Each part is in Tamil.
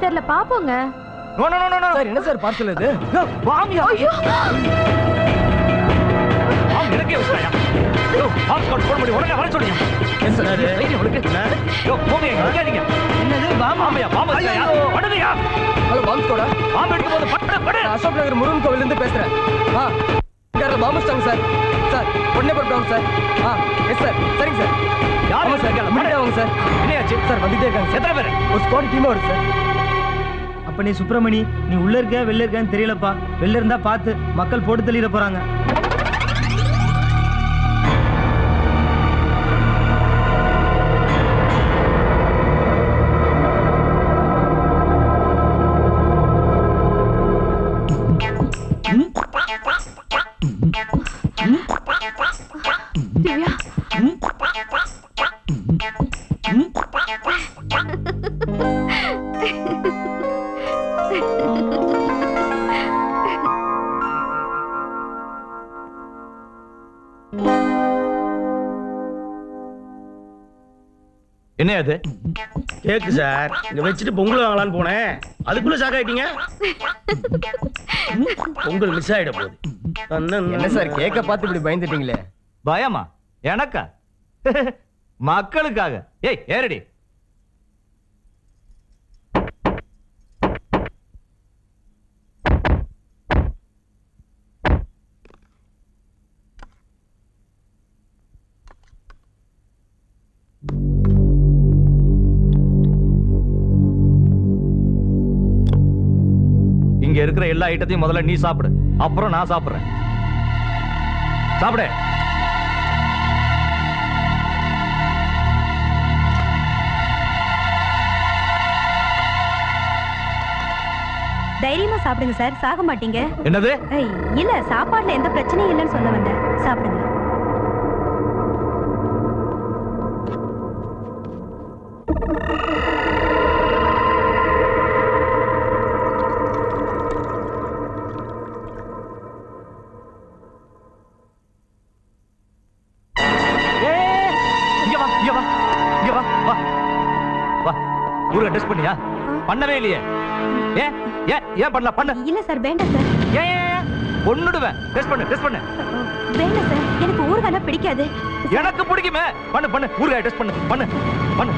தெரியல பாப்போங்க no no no no sir என்ன சார் பார்சல் இது வாமியா வாம் எனக்கே வச்சாயா யோ பாஸ் கோட் போட முடியும் உடனே வர சொல்லுங்க எஸ் சார் தைரியம் உங்களுக்கு யோ போங்க எங்க இருக்காதீங்க என்னது பாமா ஆமையா பாம்பு வச்சாயா படுங்கயா ஹலோ பாம்பு ஸ்கோடா பாம்பு எடுக்கும் போது பட்டு படு நான் அசோக் நகர் முருகன் கோவில்ல இருந்து பேசுறேன் ஆ யாரோ பாம்பு வச்சிட்டாங்க சார் சார் உடனே போட்டுவாங்க சார் ஆ எஸ் சார் சரிங்க சார் யார் ஆமா சார் முடிட்டே வாங்க சார் என்னையாச்சு சார் வந்துட்டே இருக்காங்க சார் எத்தனை பேர் ஒரு ஸ்குவாட் டீமா வருது சார் அப்ப நீ சுப்பிரமணி நீ உள்ள இருக்க வெளில இருக்கான்னு தெரியலப்பா வெளில இருந்தா பார்த்து மக்கள் போட்டு தள்ளிட போறாங்க திவ்யா என்ன அது கேக்கு சார் இங்க வச்சுட்டு பொங்கல் வாங்கலாம்னு போனேன் அதுக்குள்ள ஷாக் ஆயிட்டீங்க பொங்கல் மிஸ் ஆயிட போகுது என்ன சார் கேக்க பார்த்து இப்படி பயந்துட்டீங்களே பயமா எனக்கா மக்களுக்காக ஏய் ஏறடி இங்க இருக்கிற எல்லா ஐட்டத்தையும் முதல்ல நீ சாப்பிடு அப்புறம் நான் சாப்பிடுறேன் சாப்பிடு தைரியமா சாப்பிடுங்க சார் சாக மாட்டீங்க என்னது ஏய், இல்ல சாப்பாடுல எந்த பிரச்சனையும் இல்லைன்னு சொல்ல வந்தேன் சாப்பிடுங்க ஏய், இங்க வா இங்க வா இங்க வா வா வா ஊருக டெஸ்ட் பண்ணியா பண்ணவே இல்லையே ஏன் ஏன் ஏன் பண்ணல பண்ணு இல்ல சார் வேண்டாம் சார் ஏன் ஏன், ஏன் ஒண்ணுடுவேன் டெஸ்ட் பண்ணு டெஸ்ட் பண்ணு வேண்டாம் சார் எனக்கு ஊறுகானா பிடிக்காது எனக்கு பிடிக்குமே பண்ணு பண்ணு ஊருகாய டெஸ்ட் பண்ணு பண்ணு பண்ணு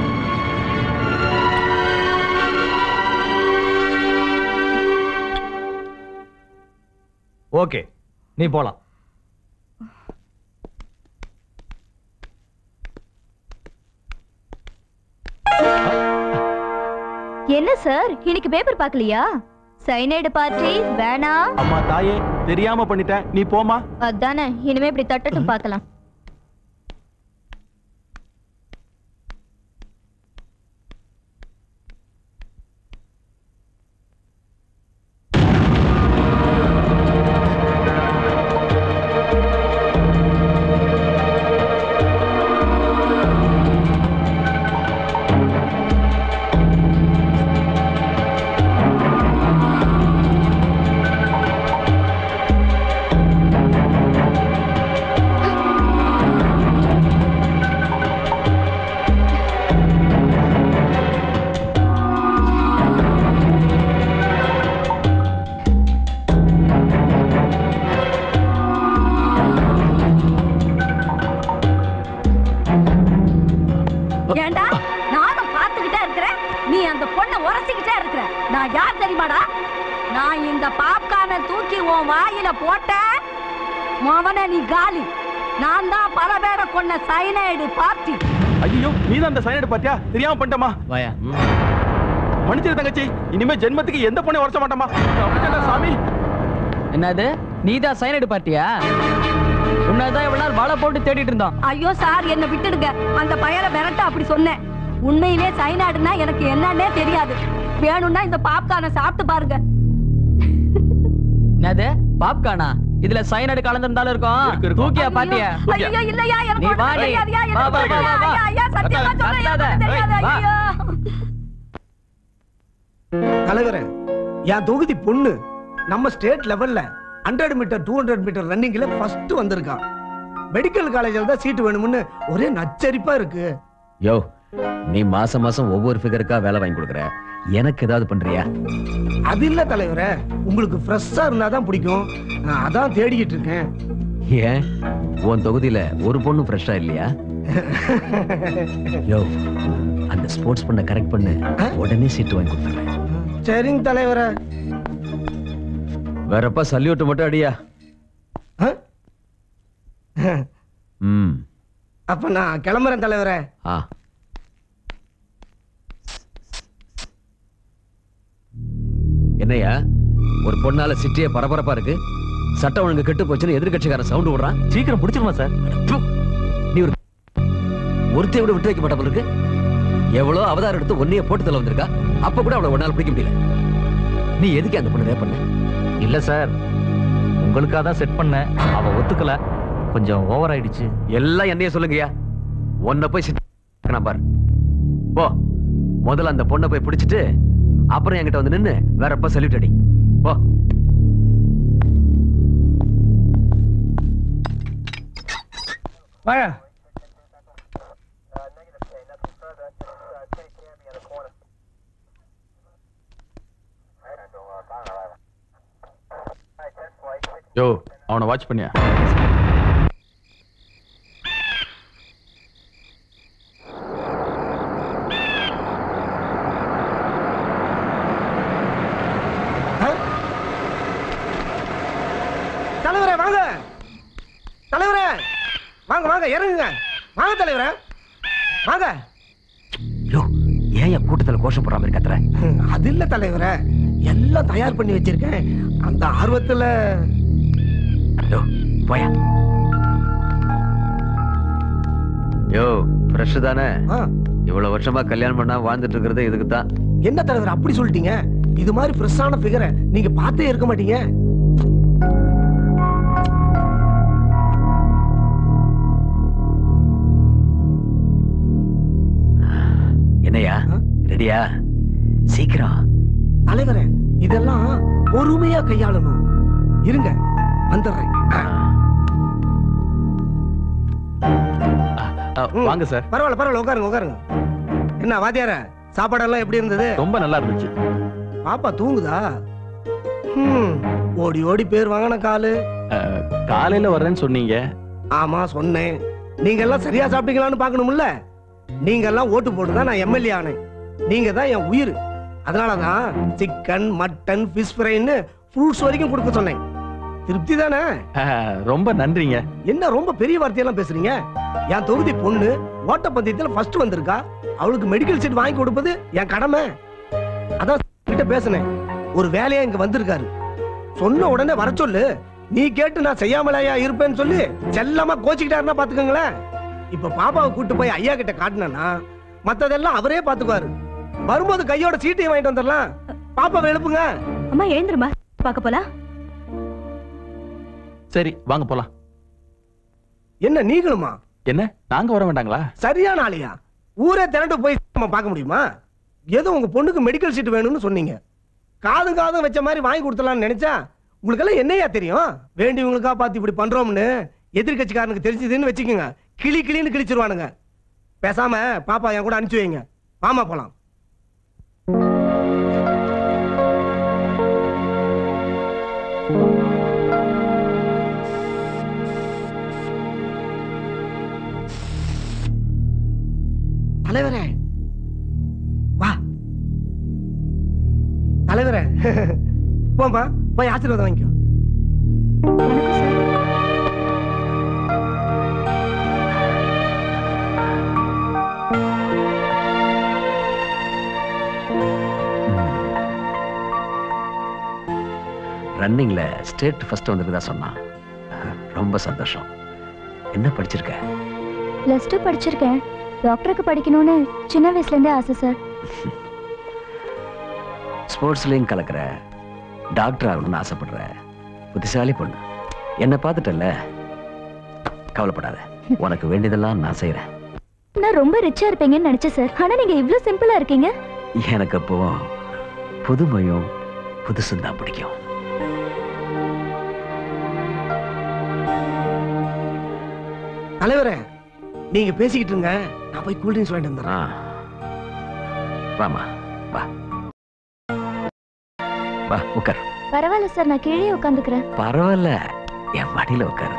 ஓகே நீ போலாம் என்ன சார் இன்னைக்கு பேப்பர் பார்க்கலையா சைனைடு பார்ட்டி வேணாம் அம்மா தாயே தெரியாம பண்ணிட்டேன் நீ போமா அதானே இனிமே இப்படி தட்டட்டும் பார்க்கலாம் ஏண்டா நானும் பார்த்துக்கிட்டே இருக்கிறேன் நீ அந்த பொண்ணை உரசிக்கிட்டே இருக்கிற நான் யார் தெரியுமாடா நான் இந்த பாப்கார்னை தூக்கி உன் வாயில போட்டேன் மவன நீ காலி நான் தான் பல பேரை கொண்ட சைனைடு பார்ட்டி ஐயோ நீ தான் அந்த சைனடு பாத்தியா தெரியாம பண்ணிட்டமா வாயா மன்னிச்சிரு தங்கச்சி இனிமே ஜென்மத்துக்கு எந்த பொண்ணை உரச மாட்டோமா அப்படித்தானே சாமி என்னது நீதான் சைனடு பார்ட்டியா உன்னதான் இவ்வளவு நாள் வாழை போட்டு தேடிட்டு இருந்தோம் ஐயோ சார் என்ன விட்டுடுங்க அந்த பயலை விரட்ட அப்படி சொன்னேன் உண்மையிலே சைனாடுனா எனக்கு என்னன்னே தெரியாது வேணும்னா இந்த பாப்கார்னை சாப்பிட்டு பாருங்க என்னது பாப்கார்னா இதுல சைனடு கலந்திருந்தாலும் இருக்கும் தூக்கியா பாத்தியா ஐயோ இல்லையா எனக்கு நீ ஒண்ணும் வா நீ. தெரியாதுயா, எனக்கு வா, வா, ஒண்ணும் வா, வா, வா. தெரியாதுயா, ஐயா, சத்தியமா சொல்றேன், எனக்கு ஒண்ணும் தெரியாது, வா. ஐயோ. தலைவரே என் தொகுதி பொண்ணு நம்ம ஸ்டேட் லெவல்ல hundred metre two hundred metre ரன்னிங்ல ஃபர்ஸ்ட் வந்திருக்கான் மெடிக்கல் காலேஜில் தான் சீட்டு வேணும்னு ஒரே நச்சரிப்பா இருக்கு யோ நீ மாசம் மாசம் ஒவ்வொரு ஃபிகருக்கா வேலை வாங்கி கொடுக்குற எனக்கு ஏதாவது பண்றியா அது இல்ல தலைவரே உங்களுக்கு ஃப்ரெஷ்ஷா இருந்தாதான் பிடிக்கும் நான் அதான் தேடிக்கிட்டு இருக்கேன் ஏன் உன் தொகுதியில ஒரு பொண்ணு ஃப்ரெஷ்ஷா இல்லையா யோ அந்த ஸ்போர்ட்ஸ் பண்ண கரெக்ட் பண்ணு உடனே சீட்டு வாங்கி கொடுத்துறேன் சரிங்க தலைவரே வேறப்பா சல்யூட் மட்டும் அடியா ஆ? ம் அப்ப நான் கிளம்புறேன் தலைவரே ஆ என்னையா ஒரு பொண்ணால சிட்டியே பரபரப்பா இருக்கு சட்டம் ஒழுங்கு கெட்டு போச்சுன்னு எதிர்கட்சிக்காரன் சவுண்ட் விடுறான் சீக்கிரம் பிடிச்சிருமா சார் ப்பு! நீ ஒரு ஒருத்தைய கூட விட்டு வைக்க மாட்ட இருக்கு எவ்வளவு அவதாரம் எடுத்து ஒன்னைய போட்டு தள்ள வந்திருக்கா அப்ப கூட அவளை ஒன்னால பிடிக்க முடியல நீ எதுக்கு அந்த பொண்ணு ரேப் பண்ண இல்ல சார் உங்களுக்காக தான் செட் பண்ணேன் அவ ஒத்துக்கல கொஞ்சம் ஓவர் ஆயிடுச்சு எல்லாம் என்னைய சொல்லுங்கய்யா உன்னை போய் சிட் நான் பாரு போ முதல்ல அந்த பொண்ணை போய் பிடிச்சிட்டு அப்புறம் என்கிட்ட வந்து நின்னு வேற எப்ப சல்யூட் அடி போ வாயா யோ அவனை வாட்ச் பண்ணியா ஆ? தலைவரே வாங்க தலைவரே வாங்க வாங்க இறங்குங்க வாங்க தலைவரே வாங்க யோ ஏன் என் கூட்டத்துல கோஷம் போடுற மாதிரி கத்துற அது இல்ல தலைவரே எல்லாம் தயார் பண்ணி வச்சிருக்கேன் அந்த ஆர்வத்துல யோ போயா யோ ஃப்ரெஷ் தானே ஆ, இவ்வளவு வருஷமா கல்யாணம் பண்ணா வாழ்ந்துட்டு இருக்கிறது இதுக்கு தான் என்ன தலைவர் அப்படி சொல்லிட்டீங்க இது மாதிரி ஃப்ரெஷ்ஷான ஃபிகரை நீங்க பார்த்தே இருக்க மாட்டீங்க என்னையா ஆ? ரெடியா சீக்கிரம் தலைவரே இதெல்லாம் பொறுமையா கையாளணும் இருங்க வந்துடுறேன் ஆ, ம். வாங்க சார் பரவாயில்ல பரவாயில்ல உட்காருங்க உட்காருங்க என்ன வாத்தியார சாப்பாடெல்லாம் எப்படி இருந்தது ரொம்ப நல்லா இருந்துச்சு பாப்பா தூங்குதா ம், ஓடி ஓடி பேர் வாங்கின காலு காலையில வர்றேன்னு சொன்னீங்க ஆமா சொன்னேன் நீங்க எல்லாம் சரியா சாப்பிட்டீங்களான்னு பார்க்கணும்ல நீங்க எல்லாம் ஓட்டு போட்டு தான் நான் எம்எல்ஏ ஆனேன் நீங்க தான் என் உயிர் அதனாலதான் சிக்கன் மட்டன் ஃபிஷ் ஃப்ரைன்னு ஃப்ரூட்ஸ் வரைக்கும் கொடுக்க சொன்னேன் திருப்தி தானே அஹ், ரொம்ப நன்றிங்க என்ன ரொம்ப பெரிய வார்த்தையெல்லாம் பேசுறீங்க என் தொகுதி பொண்ணு ஓட்டப்பந்தயத்துல ஃபர்ஸ்ட் வந்திருக்கா அவளுக்கு மெடிக்கல் சீட் வாங்கி கொடுப்பது என் கடமை அதான் கிட்ட பேசினேன் ஒரு வேலையா இங்க வந்திருக்காரு சொன்ன உடனே வர சொல்லு நீ கேட்டு நான் செய்யாமலையா இருப்பேன்னு சொல்லி செல்லமா கோச்சிக்கிட்டாருன்னா பாத்துக்கோங்களேன் இப்ப பாப்பாவை கூட்டு போய் ஐயா கிட்ட காட்டினா மத்ததெல்லாம் அவரே பாத்துக்குவாரு வரும்போது கையோட சீட்டையும் வாங்கிட்டு வந்துடலாம் பாப்பாவை எழுப்புங்க அம்மா எழுந்துருமா பார்க்க போலாம் சரி வாங்க போலாம் என்ன நீங்களுமா என்ன நாங்க வர வேண்டாங்களா சரியான ஆளியா ஊரே திரண்டு போய் நம்ம பார்க்க முடியுமா ஏதோ உங்க பொண்ணுக்கு மெடிக்கல் சீட் வேணும்னு சொன்னீங்க காது காதும் வச்ச மாதிரி வாங்கி கொடுத்தலாம்னு நினைச்சா உங்களுக்கெல்லாம் என்னையா தெரியும் வேண்டியவங்களுக்கா பார்த்து இப்படி பண்றோம்னு எதிர்கட்சிக்காரனுக்கு தெரிஞ்சதுன்னு வச்சுக்கோங்க கிளி கிளின்னு கிழிச்சிருவானுங்க பேசாம பாப்பா என் கூட அனுப்பிச்சு வைங்க வாமா போலாம் தலைவரே வா தலைவரே போம்பா போய் ஆசீர்வாதம் வாங்கிக்கோ ரன்னிங்ல ஸ்டேட் ஃபர்ஸ்ட் வந்திருக்கதா சொன்னான் ரொம்ப சந்தோஷம் என்ன படிச்சிருக்க பிளஸ் டூ படிச்சிருக்கேன் டாக்டருக்கு படிக்கணும்னு சின்ன வயசுல இருந்தே ஆசை சார் ஸ்போர்ட்ஸ்லயும் கலக்கிற டாக்டர் ஆகணும்னு ஆசைப்படுற புத்திசாலி பொண்ணு என்னை பார்த்துட்டல்ல கவலைப்படாத உனக்கு வேண்டியதெல்லாம் நான் செய்றேன் நான் ரொம்ப ரிச்சா இருப்பீங்கன்னு நினைச்சேன் சார் ஆனா நீங்க இவ்ளோ சிம்பிளா இருக்கீங்க எனக்கு அப்போ புதுமையும் புதுசும் தான் பிடிக்கும் தலைவரே நீங்க பேசிக்கிட்டு இருங்க நான் போய் கூல் ட்ரிங்க்ஸ் வாங்கிட்டு வந்துடுறேன் ஆ வாமா வா வா உட்கார் பரவாயில்ல சார் நான் கீழே உட்காந்துக்கிறேன் பரவாயில்ல என் மடியில உட்காரு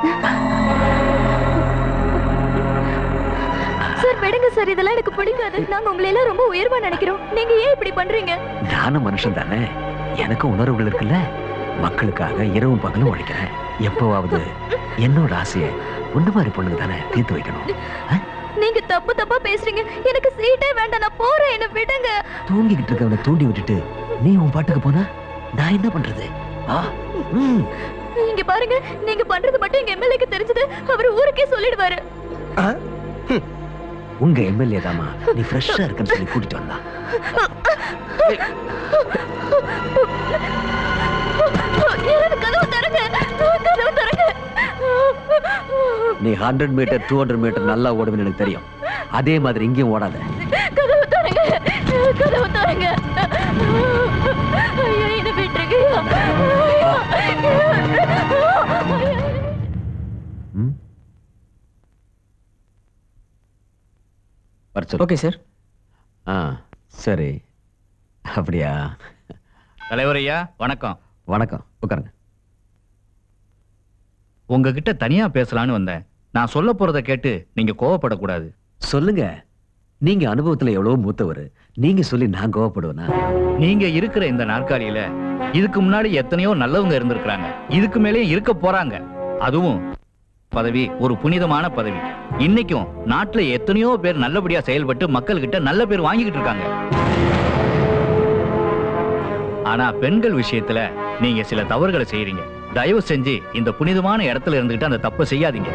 சார் விடுங்க சார் இதெல்லாம் எனக்கு பிடிக்காது நாங்க உங்களை எல்லாம் ரொம்ப உயர்வா நினைக்கிறோம் நீங்க ஏன் இப்படி பண்றீங்க நானும் மனுஷன் தானே எனக்கும் உணர்வுகள் இருக்குல்ல மக்களுக்காக இரவும் பகலும் உழைக்கிறேன் எப்பவாவது என்னோட ஆசையை ஒண்ணு மாதிரி பொண்ணுங்க தானே தீர்த்து வைக்கணும் நீங்க தப்பு தப்பா பேசுறீங்க எனக்கு சீட்டே வேண்டாம் நான் போறேன் என்ன விடுங்க தூங்கிக்கிட்டு இருக்கவனை தூண்டி விட்டுட்டு நீ உன் பாட்டுக்கு போனா நான் என்ன பண்றது ஆ ம் இங்க பாருங்க நீங்க பண்றது மட்டும் எங்க எம்எல்ஏக்கு தெரிஞ்சது அவர் ஊருக்கே சொல்லிடுவாரு உங்க எம்எல்ஏ தாமா நீ ஃப்ரெஷ்ஷா இருக்குன்னு சொல்லி கூட்டிட்டு வந்தா யாராவது கதவு தரங்க கதவு தரங்க நீ hundred metre two hundred metre நல்லா ஓடுவேன்னு எனக்கு தெரியும் அதே மாதிரி இங்கேயும் ஓடாத கதவு தரங்க கதவு தரங்க ஐயோ என்ன விட்டுருங்க ம் வர சொல்லு. ஓகே சார் ஆ சரி அப்படியா தலைவர் ஐயா வணக்கம் வணக்கம் உட்காருங்க உங்ககிட்ட தனியா பேசலான்னு வந்தேன் நான் சொல்ல போறத கேட்டு நீங்க கோவப்படக்கூடாது சொல்லுங்க நீங்க அனுபவத்துல எவ்வளவு மூத்தவர் நீங்க சொல்லி நான் கோவப்படுவேனா நீங்க இருக்கிற இந்த நாற்காலியில இதுக்கு முன்னாடி எத்தனையோ நல்லவங்க இருந்திருக்கிறாங்க இதுக்கு மேலேயும் இருக்க போறாங்க அதுவும் பதவி ஒரு புனிதமான பதவி இன்னைக்கும் நாட்டுல எத்தனையோ பேர் நல்லபடியா செயல்பட்டு மக்கள் கிட்ட நல்ல பேர் வாங்கிக்கிட்டு இருக்காங்க ஆனா பெண்கள் விஷயத்துல நீங்க சில தவறுகளை செய்யறீங்க தயவு செஞ்சு இந்த புனிதமான இடத்துல இருந்துகிட்டு அந்த தப்பை செய்யாதீங்க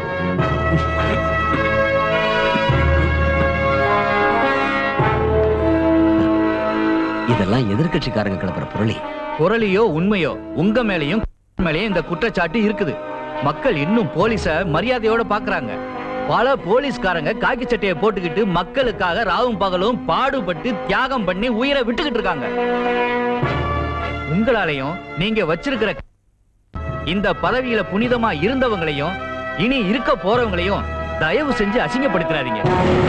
இதெல்லாம் எதிர்க்கட்சிக்காரங்க கிளப்புற புரளி குரலியோ உண்மையோ உங்க மேலயும் மேலயும் இந்த குற்றச்சாட்டு இருக்குது மக்கள் இன்னும் போலீஸ மரியாதையோட பாக்குறாங்க பல போலீஸ்காரங்க காக்கி சட்டையை போட்டுக்கிட்டு மக்களுக்காக ராவும் பகலும் பாடுபட்டு தியாகம் பண்ணி உயிரை விட்டுக்கிட்டு இருக்காங்க உங்களாலையும் நீங்க வச்சிருக்கிற இந்த பதவியில புனிதமா இருந்தவங்களையும் இனி இருக்க போறவங்களையும் தயவு செஞ்சு அசிங்கப்படுத்தினாதீங்க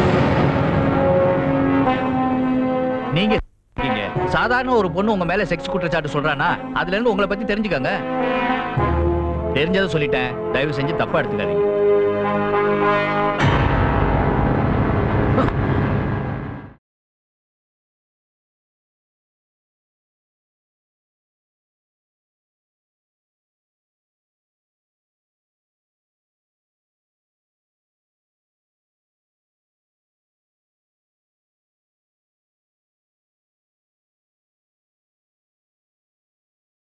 நீங்க இருக்கீங்க. சாதாரண ஒரு பொண்ணு உங்க மேல செக்ஸ் குற்றச்சாட்டு சொல்றானா அதுல இருந்து உங்களை பத்தி தெரிஞ்சுக்கங்க தெரிஞ்சதை சொல்லிட்டேன் தயவு செஞ்சு தப்பா எடுத்துக்காதீங்க